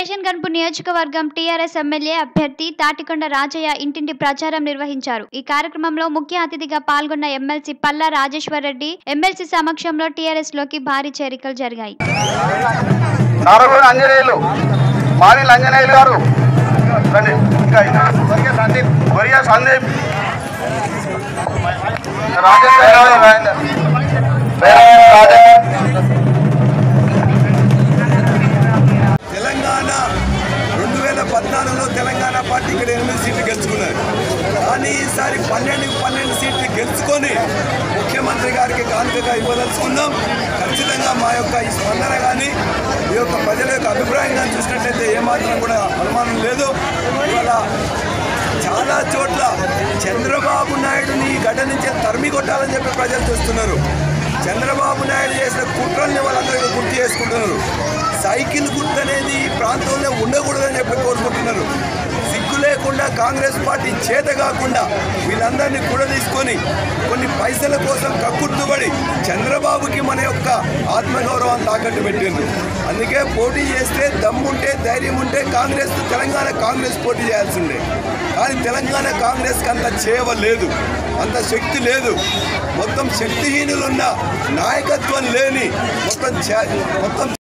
station గన్పు నియోజకవర్గం TRS MLA అభ్యర్థి తాటికొండ రాజయ్య ఇంటింటి ప్రచారం నిర్వహించారు ఈ కార్యక్రమంలో ముఖ్య అతిథిగా పాల్గొన్న ఎమ్మెల్సీ పల్లా రాజేశ్వర్ రెడ్డి ఎమ్మెల్సీ సమక్షంలో టీఆర్ఎస్ లోకి భారీ చేరికలు జరిగాయి నారగూడ ఆంజనేయులు మానిల్ ఆంజనేయులు గారు రండి ఇంకా ఇంకా గొరియ సందీప్ గొరియ సందీప్ రాజేంద్ర రాజేంద్ర రాజేంద్ర తెలంగాణ రెండు వేల పద్నాలుగులో తెలంగాణ పార్టీ ఇక్కడ ఎనిమిది సీట్లు గెలుచుకున్నారు కానీ ఈసారి పన్నెండు పన్నెండు సీట్లు గెలుచుకొని ముఖ్యమంత్రి గారికి కానుకగా ఇవ్వదలుచుకుందాం ఖచ్చితంగా మా యొక్క ఈ స్పందన కానీ ఈ యొక్క ప్రజల యొక్క అభిప్రాయం కానీ చూసినట్లయితే ఏమాత్రం కూడా అనుమానం లేదు ఇవాళ చాలా చోట్ల చంద్రబాబు నాయుడుని ఈ గడ్డ నుంచి తరిమి కొట్టాలని చెప్పి ప్రజలు చూస్తున్నారు చంద్రబాబు నాయుడు చేసిన కుట్రల్ని వాళ్ళందరూ గుర్తు చేసుకుంటున్నారు సైకిల్ గుర్తు అనేది ఈ ప్రాంతంలో ఉండకూడదని చెప్పి కోరుకుంటున్నారు సిగ్గు లేకుండా కాంగ్రెస్ పార్టీ చేత కాకుండా వీళ్ళందరినీ కూడా తీసుకొని కొన్ని పైసల కోసం కక్కుర్తుబడి చంద్రబాబుకి మన యొక్క ఆత్మగౌరవాన్ని తాకట్టు పెట్టిండ్రు అందుకే పోటీ చేస్తే దమ్ముంటే ధైర్యం ఉంటే కాంగ్రెస్ తెలంగాణ కాంగ్రెస్ పోటీ చేయాల్సిందే కానీ తెలంగాణ కాంగ్రెస్కి అంత చేవ లేదు అంత శక్తి లేదు మొత్తం శక్తిహీనులున్న నాయకత్వం లేని మొత్తం చే- మొత్తం